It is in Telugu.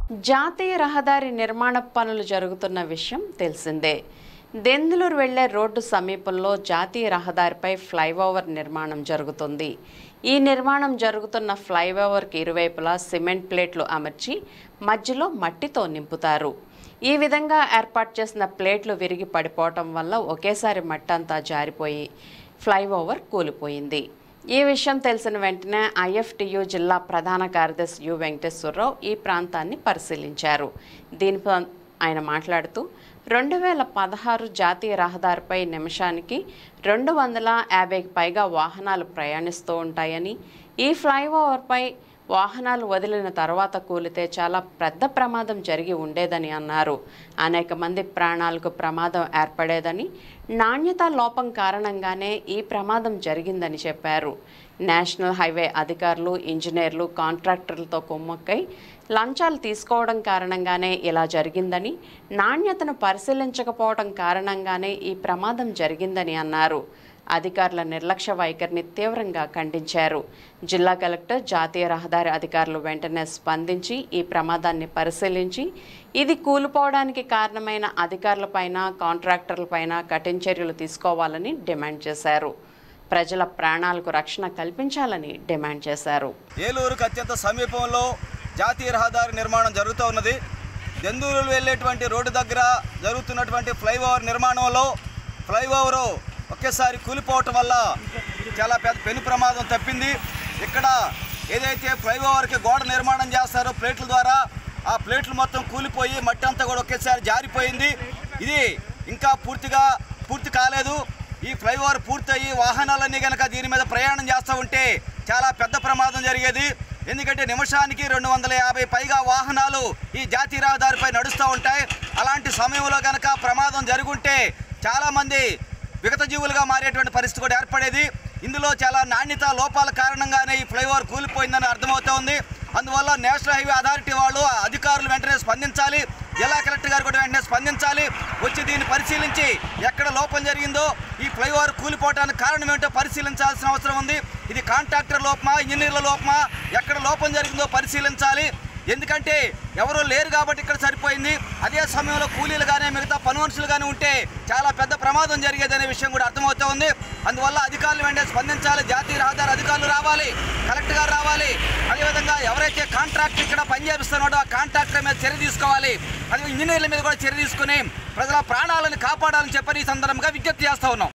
జాతీయ రహదారి నిర్మాణ పనులు జరుగుతున్న విషయం తెలిసిందే దెందులూరు వెళ్లే రోడ్డు సమీపంలో జాతీయ రహదారిపై ఫ్లైఓవర్ నిర్మాణం జరుగుతుంది ఈ నిర్మాణం జరుగుతున్న ఫ్లైఓవర్కి ఇరువైపులా సిమెంట్ ప్లేట్లు అమర్చి మధ్యలో మట్టితో నింపుతారు ఈ విధంగా ఏర్పాటు చేసిన ప్లేట్లు విరిగి పడిపోవటం వల్ల ఒకేసారి మట్టంతా జారిపోయి ఫ్లైఓవర్ కూలిపోయింది ఈ విషయం తెలిసిన వెంటనే ఐఎఫ్టియు జిల్లా ప్రధాన కార్యదర్శి యు వెంకటేశ్వరరావు ఈ ప్రాంతాన్ని పరిశీలించారు దీనిపై ఆయన మాట్లాడుతూ రెండు వేల పదహారు జాతీయ రహదారిపై నిమిషానికి రెండు వందల యాభైకి పైగా వాహనాలు ప్రయాణిస్తూ ఉంటాయని ఈ ఫ్లైఓవర్పై వాహనాలు వదిలిన తర్వాత కూలితే చాలా పెద్ద ప్రమాదం జరిగి ఉండేదని అన్నారు అనేక మంది ప్రాణాలకు ప్రమాదం ఏర్పడేదని నాణ్యత లోపం కారణంగానే ఈ ప్రమాదం జరిగిందని చెప్పారు నేషనల్ హైవే అధికారులు ఇంజనీర్లు కాంట్రాక్టర్లతో కుమ్మక్కై లంచాలు తీసుకోవడం కారణంగానే ఇలా జరిగిందని నాణ్యతను పరిశీలించకపోవడం కారణంగానే ఈ ప్రమాదం జరిగిందని అన్నారు అధికారుల నిర్లక్ష్య వైఖరిని తీవ్రంగా ఖండించారు జిల్లా కలెక్టర్ జాతీయ రహదారి అధికారులు వెంటనే స్పందించి ఈ ప్రమాదాన్ని పరిశీలించి ఇది కూలిపోవడానికి కారణమైన అధికారులపైన కాంట్రాక్టర్లపైన కఠిన చర్యలు తీసుకోవాలని డిమాండ్ చేశారు ప్రజల ప్రాణాలకు రక్షణ కల్పించాలని డిమాండ్ చేశారు ఏలూరుకు అత్యంత సమీపంలో జాతీయ రహదారి నిర్మాణం జరుగుతూ ఉన్నది దెందూరు వెళ్ళేటువంటి రోడ్డు దగ్గర జరుగుతున్నటువంటి ఫ్లైఓవర్ నిర్మాణంలో ఫ్లైఓవరు ఒకేసారి కూలిపోవటం వల్ల చాలా పెద్ద పెను ప్రమాదం తప్పింది ఇక్కడ ఏదైతే ఫ్లైఓవర్కి గోడ నిర్మాణం చేస్తారో ప్లేట్ల ద్వారా ఆ ప్లేట్లు మొత్తం కూలిపోయి మట్టి అంతా కూడా ఒకేసారి జారిపోయింది ఇది ఇంకా పూర్తిగా పూర్తి కాలేదు ఈ ఫ్లైఓవర్ పూర్తయి వాహనాలన్నీ కనుక దీని మీద ప్రయాణం చేస్తూ ఉంటే చాలా పెద్ద ప్రమాదం జరిగేది ఎందుకంటే నిమిషానికి రెండు వందల యాభై పైగా వాహనాలు ఈ జాతీయ రహదారిపై నడుస్తూ ఉంటాయి అలాంటి సమయంలో కనుక ప్రమాదం జరుగుంటే చాలామంది విగత జీవులుగా మారేటువంటి పరిస్థితి కూడా ఏర్పడేది ఇందులో చాలా నాణ్యత లోపాల కారణంగానే ఈ ఫ్లైఓవర్ కూలిపోయిందని అర్థమవుతా ఉంది అందువల్ల నేషనల్ హైవే అథారిటీ వాళ్ళు అధికారులు వెంటనే స్పందించాలి జిల్లా కలెక్టర్ గారు కూడా వెంటనే స్పందించాలి వచ్చి దీన్ని పరిశీలించి ఎక్కడ లోపం జరిగిందో ఈ ఫ్లైఓవర్ కూలిపోవడానికి కారణం ఏంటో పరిశీలించాల్సిన అవసరం ఉంది ఇది కాంట్రాక్టర్ లోపమా ఇంజనీర్ల లోపమా ఎక్కడ లోపం జరిగిందో పరిశీలించాలి ఎందుకంటే ఎవరూ లేరు కాబట్టి ఇక్కడ సరిపోయింది అదే సమయంలో కూలీలు కానీ మిగతా పని మనుషులు కానీ ఉంటే చాలా పెద్ద ప్రమాదం జరిగేది అనే విషయం కూడా అర్థమవుతూ ఉంది అందువల్ల అధికారులు వెంటనే స్పందించాలి జాతీయ రహదారి అధికారులు రావాలి కలెక్టర్ గారు రావాలి అదేవిధంగా ఎవరైతే కాంట్రాక్ట్ ఇక్కడ పనిచేపిస్తున్నాడో ఆ కాంట్రాక్టర్ మీద చర్య తీసుకోవాలి అదే ఇంజనీర్ల మీద కూడా చర్య తీసుకుని ప్రజల ప్రాణాలను కాపాడాలని చెప్పని ఈ సందర్భంగా విజ్ఞప్తి చేస్తా ఉన్నాం